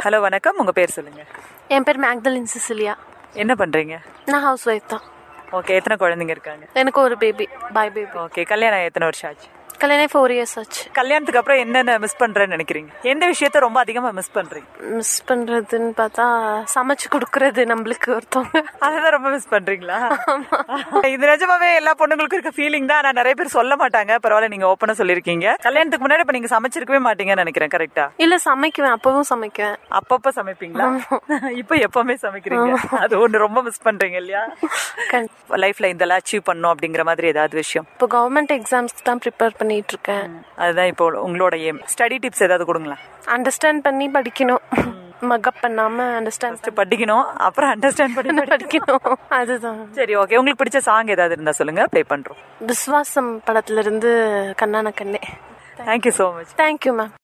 hello வணக்கம் உங்க பேர் சொல்லுங்க என் பேர் மேக்தலின் சிசிலியா என்ன பண்றீங்க நான் ஹவுஸ் ஒய்ஃப் தான் ஓகே எத்தனை குழந்தைங்க இருக்காங்க எனக்கு ஒரு பேபி பாய் பேபி ஓகே கல்யாணம் ஆகி எத்தனை வருஷம் ஆச்சு கல்யாணம் ஃபோர் இயர்ஸ் ஆச்சு கல்யாணத்துக்கு அப்புறம் என்னென்ன மிஸ் பண்றேன்னு நினைக்கிறீங்க எந்த விஷயத்த ரொம்ப அதிகமா மிஸ் பண்றீங்க மிஸ் பண்றதுன்னு பார்த்தா சமைச்சு கொடுக்கறது நம்மளுக்கு ஒருத்தவங்க அதுதான் ரொம்ப மிஸ் பண்றீங்களா இது நிஜமாவே எல்லா பொண்ணுங்களுக்கும் இருக்க ஃபீலிங் தான் நான் நிறைய பேர் சொல்ல மாட்டாங்க பரவாயில்ல நீங்க ஓப்பனா சொல்லிருக்கீங்க கல்யாணத்துக்கு முன்னாடி இப்ப நீங்க சமைச்சிருக்கவே மாட்டீங்கன்னு நினைக்கிறேன் கரெக்டா இல்ல சமைக்குவேன் அப்பவும் சமைக்குவேன் அப்பப்ப சமைப்பீங்களா இப்ப எப்பவுமே சமைக்கிறீங்க அது ஒண்ணு ரொம்ப மிஸ் பண்றீங்க இல்லையா கண்- லைஃப்ல இதெல்லாம் அச்சீவ் பண்ணும் அப்படிங்கிற மாதிரி ஏதாவது விஷயம் இப்போ கவர்மெண்ட் எக்ஸாம்ஸ்க்கு தான் ப்ரிப்பேர் பண்ணிட்டு இருக்கேன் அதுதான் இப்போ உங்களோட ஏம் ஸ்டடி டிப்ஸ் ஏதாவது கொடுங்களேன் அண்டர்ஸ்டாண்ட் பண்ணி படிக்கணும் மகப் பண்ணாம அண்டர்ஸ்டாண்ட் First படிக்கணும் அப்புறம் அண்டர்ஸ்டாண்ட் பண்ணி பண்ணி படிக்கணும் அதுதான் சரி ஓகே உங்களுக்கு பிடிச்ச சாங் ஏதாவது இருந்தா சொல்லுங்க ப்ளே பண்றோம் விஸ்வாசம் படத்துல இருந்து கண்ணான கண்ணே thank you so much thank you ma'am